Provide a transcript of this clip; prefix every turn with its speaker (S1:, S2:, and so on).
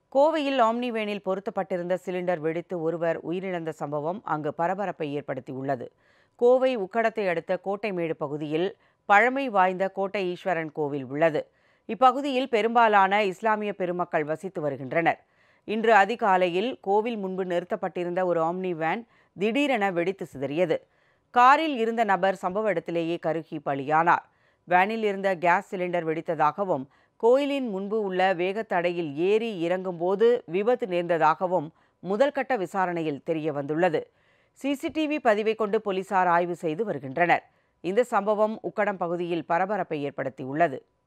S1: கோவையில் ஆம்னி வேனில் பொருத்தப்பட்டிருந்த சிலிண்டர் வெடித்து ஒருவர் உயிரிழந்த சம்பவம் அங்கு பரபரப்பை ஏற்படுத்தியுள்ளது கோவை உக்கடத்தை அடுத்த கோட்டைமேடு பகுதியில் பழமை வாய்ந்த கோட்டை ஈஸ்வரன் கோவில் உள்ளது இப்பகுதியில் பெரும்பாலான இஸ்லாமிய பெருமக்கள் வசித்து வருகின்றனர் இன்று அதிகாலையில் கோவில் முன்பு நிறுத்தப்பட்டிருந்த ஒரு ஆம்னி வேன் திடீரென வெடித்து சிதறியது காரில் இருந்த நபர் சம்பவ இடத்திலேயே கருகி பலியானார் வேனில் இருந்த கேஸ் சிலிண்டர் வெடித்ததாகவும் கோயிலின் முன்பு உள்ள வேகத்தடையில் ஏறி இறங்கும்போது விபத்து நேர்ந்ததாகவும் முதல்கட்ட விசாரணையில் தெரிய வந்துள்ளது சிசிடிவி பதிவை கொண்டு போலீசார் ஆய்வு செய்து வருகின்றனர் இந்த சம்பவம் உக்கடம் பகுதியில் பரபரப்பை ஏற்படுத்தியுள்ளது